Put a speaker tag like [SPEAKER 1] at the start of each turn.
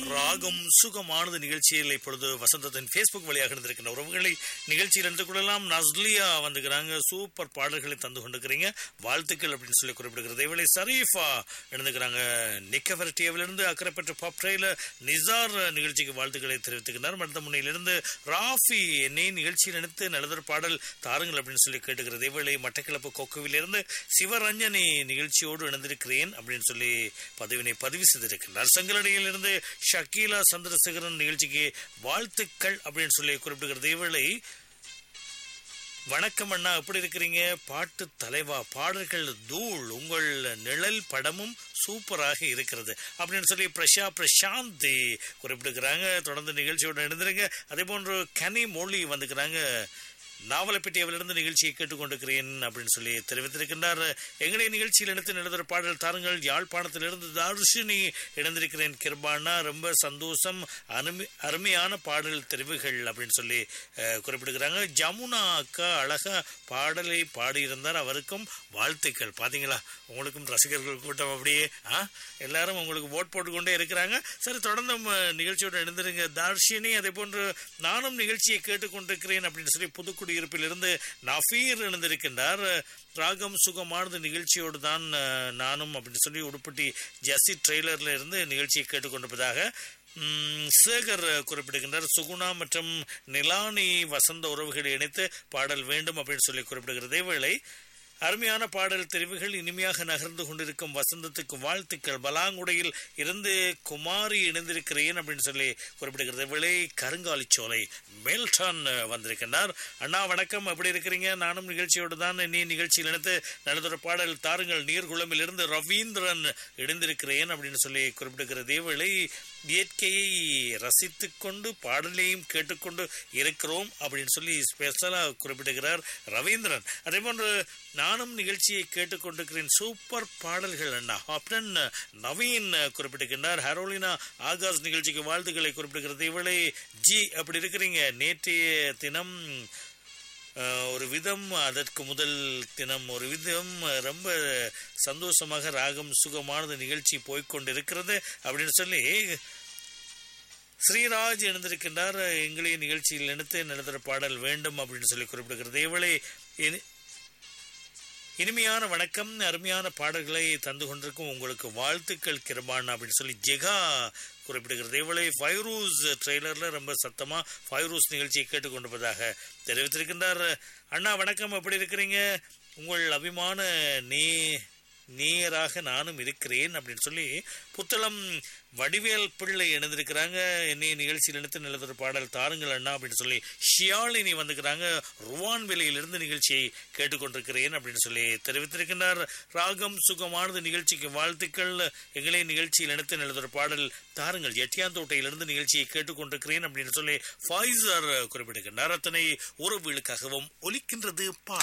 [SPEAKER 1] ராகம் சுகமானது நிகழ்ச்சியில் இப்பொழுது வசந்தத்தின் ஃபேஸ்புக் வழியாக இருந்திருக்கின்ற உறவுகளை நிகழ்ச்சியில் இருந்து கொள்ளலாம் நஸ்லியா வந்துக்கிறாங்க சூப்பர் பாடல்களை தந்து கொண்டிருக்கிறீங்க வாழ்த்துக்கள் அப்படின்னு சொல்லி குறிப்பிடுகிறது இவளை சரீஃபா எழுந்துக்கிறாங்க நிக்கவரட்டியவிலிருந்து அக்கறைப்பட்ட பாப்ட்ரையில நிசார் நிகழ்ச்சிக்கு வாழ்த்துக்களை தெரிவித்துக்கிறார் மருந்த முனையிலிருந்து ராஃபி என்னை நிகழ்ச்சியில் எடுத்து நல்லதொரு பாடல் தாருங்கள் அப்படின்னு சொல்லி கேட்டுக்கிறது இவளை மட்டக்கிழப்பு கொக்குவிலிருந்து சிவரஞ்சனி நிகழ்ச்சியோடு இணைந்திருக்கிறேன் அப்படின்னு சொல்லி பதிவினை பதிவு செய்திருக்கின்றார் சங்கரடியிலிருந்து ஷக்கீலா சந்திரசேகரன் நிகழ்ச்சிக்கு வாழ்த்துக்கள் அப்படின்னு சொல்லி குறிப்பிடுகிறது இவளை வணக்கம் அண்ணா எப்படி இருக்கிறீங்க பாட்டு தலைவா பாடல்கள் தூள் உங்கள் நிழல் படமும் சூப்பராக இருக்கிறது அப்படின்னு சொல்லி பிரஷா பிரசாந்தி குறிப்பிடுகிறாங்க தொடர்ந்து நிகழ்ச்சியோட எழுந்திருங்க அதே போன்று கனி மொழி வந்துக்கிறாங்க நாவலப்பட்டியவிலிருந்து நிகழ்ச்சியை கேட்டுக்கொண்டிருக்கிறேன் அப்படின்னு சொல்லி தெரிவித்திருக்கின்றார் எங்களுடைய நிகழ்ச்சியில் எடுத்து நடந்த பாடல் தாருங்கள் யாழ்ப்பாணத்திலிருந்து தர்ஷினி இணைந்திருக்கிறேன் கிருபானா ரொம்ப சந்தோஷம் அருமை அருமையான பாடல் தெரிவுகள் அப்படின்னு சொல்லி அஹ், குறிப்பிடுகிறாங்க ஜமுனா அக்கா அழகா பாடலை பாடியிருந்தார் அவருக்கும் வாழ்த்துக்கள் பாத்தீங்களா உங்களுக்கும் ரசிகர்கள் கூட்டம் அப்படியே ஆ எல்லாரும் உங்களுக்கு ஓட் போட்டுக்கொண்டே இருக்கிறாங்க சரி தொடர்ந்து நம்ம நிகழ்ச்சியோட எழுந்திருங்க தர்ஷினி அதே போன்று நானும் நிகழ்ச்சியை கேட்டுக்கொண்டிருக்கிறேன் அப்படின்னு சொல்லி புதுக்குடியிருப்பிலிருந்து நஃபீர் எழுந்திருக்கின்றார் ராகம் சுகமானது நிகழ்ச்சியோடு தான் அஹ், நானும் அப்படின்னு சொல்லி உடுப்பட்டி ஜெஸ்ஸி ட்ரெய்லர்ல இருந்து நிகழ்ச்சியை கேட்டுக்கொண்டிருப்பதாக ம், சேகர் குறிப்பிடுகின்றார் சுகுணா மற்றும் நிலானி வசந்த உறவுகளை இணைத்து பாடல் வேண்டும் அப்படின்னு சொல்லி குறிப்பிடுகிறது வேளை அருமையான பாடல் தெரிவுகள் இனிமையாக நகர்ந்து கொண்டிருக்கும் வசந்தத்துக்கு வாழ்த்துக்கள் பலாங்குடையில் இருந்து குமாரி இணைந்திருக்கிறேன் அப்படின்னு சொல்லி குறிப்பிடுகிறது விலை கருங்காலி சோலை மேல்டான் வந்திருக்கின்றார் அண்ணா வணக்கம் எப்படி இருக்கிறீங்க நானும் நிகழ்ச்சியோடு தான் நீ நிகழ்ச்சியில் இணைத்து நல்லதொரு பாடல் தாருங்கள் நீர்குளமில் இருந்து ரவீந்திரன் இணைந்திருக்கிறேன் அப்படின்னு சொல்லி குறிப்பிடுகிறது விலை இயற்கையை ரசித்துக் கொண்டு பாடலையும் கேட்டுக்கொண்டு இருக்கிறோம் அப்படின்னு சொல்லி ஸ்பெஷலா குறிப்பிடுகிறார் ரவீந்திரன் அதே போன்று நானும் நிகழ்ச்சியை கேட்டுக்கொண்டிருக்கிறேன் சூப்பர் பாடல்கள் அண்ணா அப்படின்னு நவீன் குறிப்பிட்டிருக்கின்றார் ஹரோலினா ஆகாஷ் நிகழ்ச்சிக்கு வாழ்த்துக்களை குறிப்பிடுகிறது இவளை ஜி அப்படி இருக்கிறீங்க நேற்றைய தினம் அஹ், ஒரு விதம் அதற்கு முதல் தினம் ஒரு விதம் அஹ், ரொம்ப சந்தோஷமாக ராகம் சுகமானது நிகழ்ச்சி போய்க்கொண்டிருக்கிறது அப்படின்னு சொல்லி ஸ்ரீராஜ் எழுந்திருக்கின்றார் எங்களே நிகழ்ச்சியில் நினைத்து நடத்துகிற பாடல் வேண்டும் அப்படின்னு சொல்லி குறிப்பிடுகிறது இவளை இனி- இனிமையான வணக்கம் அருமையான பாடல்களை தந்து கொண்டிருக்கும் உங்களுக்கு வாழ்த்துக்கள் கிருபான் அப்படின்னு சொல்லி ஜெகா குறிப்பிடுகிறது இவளை ஃபைரூஸ் ட்ரெய்லர்ல ரொம்ப சத்தமா ஃபைரூஸ் நிகழ்ச்சியை கேட்டுக்கொண்டிருப்பதாக தெரிவித்திருக்கின்றார் அண்ணா வணக்கம் எப்படி இருக்கிறீங்க உங்கள் அபிமான நீ நேராக நானும் இருக்கிறேன் அப்படின்னு சொல்லி புத்தளம் வடிவேல் பிள்ளை இணைந்திருக்கிறாங்க என்னைய நிகழ்ச்சியில் எடுத்து நல்லதொரு பாடல் தாருங்கள் அண்ணா அப்படின்னு சொல்லி ஷியாலினி வந்துக்கிறாங்க ருவான் வெளியிலிருந்து நிகழ்ச்சியை கேட்டுக்கொண்டிருக்கிறேன் அப்படின்னு சொல்லி தெரிவித்திருக்கின்றார் ராகம் சுகமானது நிகழ்ச்சிக்கு வாழ்த்துக்கள் எங்களே நிகழ்ச்சியில் எடுத்து நல்லதொரு பாடல் தாருங்கள் எட்டியாந்தோட்டையிலிருந்து நிகழ்ச்சியை கேட்டுக்கொண்டிருக்கிறேன் அப்படின்னு சொல்லி ஃபாய்சர் குறிப்பிடுகின்றார் அத்தனை உறவுகளுக்காகவும் ஒலிக்கின்றது பா